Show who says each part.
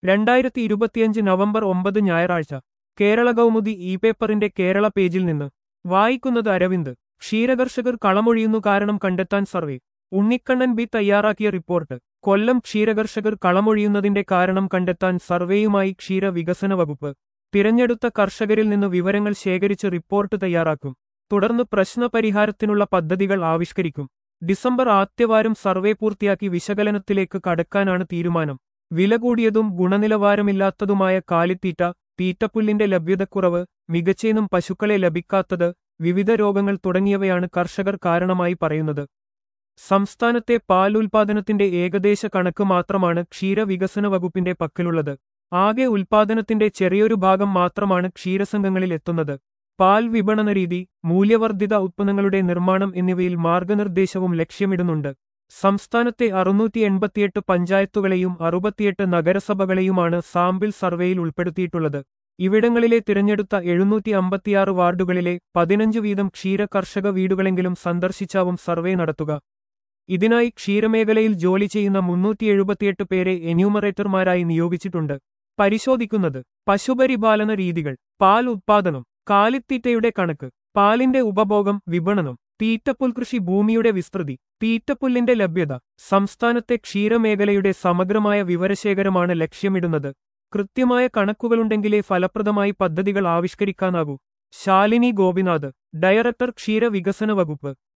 Speaker 1: രണ്ടായിരത്തി ഇരുപത്തിയഞ്ച് നവംബർ ഒമ്പത് ഞായറാഴ്ച കേരള കൗമുദി ഇ പേപ്പറിന്റെ കേരള പേജിൽ നിന്ന് വായിക്കുന്നത് അരവിന്ദ് ക്ഷീരകർഷകർ കളമൊഴിയുന്നു കാരണം കണ്ടെത്താൻ സർവേ ഉണ്ണിക്കണ്ണൻ ബി തയ്യാറാക്കിയ റിപ്പോർട്ട് കൊല്ലം ക്ഷീരകർഷകർ കളമൊഴിയുന്നതിന്റെ കാരണം കണ്ടെത്താൻ സർവേയുമായി ക്ഷീര വികസന വകുപ്പ് തിരഞ്ഞെടുത്ത കർഷകരിൽ നിന്ന് വിവരങ്ങൾ ശേഖരിച്ച് റിപ്പോർട്ട് തയ്യാറാക്കും തുടർന്ന് പ്രശ്നപരിഹാരത്തിനുള്ള പദ്ധതികൾ ആവിഷ്കരിക്കും ഡിസംബർ ആദ്യവാരം സർവേ പൂർത്തിയാക്കി വിശകലനത്തിലേക്ക് കടക്കാനാണ് തീരുമാനം വില കൂടിയതും ഗുണനിലവാരമില്ലാത്തതുമായ കാലിത്തീറ്റ തീറ്റപ്പുല്ലിന്റെ ലഭ്യതക്കുറവ് മികച്ചേനും പശുക്കളെ ലഭിക്കാത്തത് വിവിധ രോഗങ്ങൾ തുടങ്ങിയവയാണ് കർഷകർ കാരണമായി പറയുന്നത് സംസ്ഥാനത്തെ പാൽ ഉൽപാദനത്തിന്റെ ഏകദേശ കണക്ക് മാത്രമാണ് ക്ഷീരവികസന വകുപ്പിന്റെ പക്കലുള്ളത് ആകെ ഉൽപാദനത്തിന്റെ ചെറിയൊരു ഭാഗം മാത്രമാണ് ക്ഷീരസംഘങ്ങളിൽ എത്തുന്നത് പാൽ വിപണന രീതി മൂല്യവർദ്ധിത ഉത്പന്നങ്ങളുടെ നിർമ്മാണം എന്നിവയിൽ മാർഗനിർദ്ദേശവും ലക്ഷ്യമിടുന്നുണ്ട് സംസ്ഥാനത്തെ അറുന്നൂറ്റി എൺപത്തിയെട്ട് പഞ്ചായത്തുകളെയും അറുപത്തിയെട്ട് നഗരസഭകളെയുമാണ് സാമ്പിൾ സർവേയിൽ ഉൾപ്പെടുത്തിയിട്ടുള്ളത് ഇവിടങ്ങളിലെ തിരഞ്ഞെടുത്ത എഴുന്നൂറ്റി അമ്പത്തിയാറ് വാർഡുകളിലെ പതിനഞ്ച് വീതം ക്ഷീര കർഷക വീടുകളെങ്കിലും സന്ദർശിച്ചാവും സർവേ നടത്തുക ഇതിനായി ക്ഷീരമേഖലയിൽ ജോലി ചെയ്യുന്ന മുന്നൂറ്റി എഴുപത്തിയെട്ട് പേരെ എന്യൂമറേറ്റർമാരായി നിയോഗിച്ചിട്ടുണ്ട് പരിശോധിക്കുന്നത് പശുപരിപാലന രീതികൾ പാൽ ഉത്പാദനം കാലിത്തീറ്റയുടെ കണക്ക് പാലിന്റെ ഉപഭോഗം വിപണനം തീറ്റപ്പുൽകൃഷി ഭൂമിയുടെ വിസ്തൃതി തീറ്റപ്പുല്ലിന്റെ ലഭ്യത സംസ്ഥാനത്തെ ക്ഷീരമേഖലയുടെ സമഗ്രമായ വിവരശേഖരമാണ് ലക്ഷ്യമിടുന്നത് കൃത്യമായ കണക്കുകളുണ്ടെങ്കിലേ ഫലപ്രദമായി പദ്ധതികൾ ആവിഷ്കരിക്കാനാകൂ ശാലിനി ഗോപിനാഥ് ഡയറക്ടർ ക്ഷീരവികസന വകുപ്പ്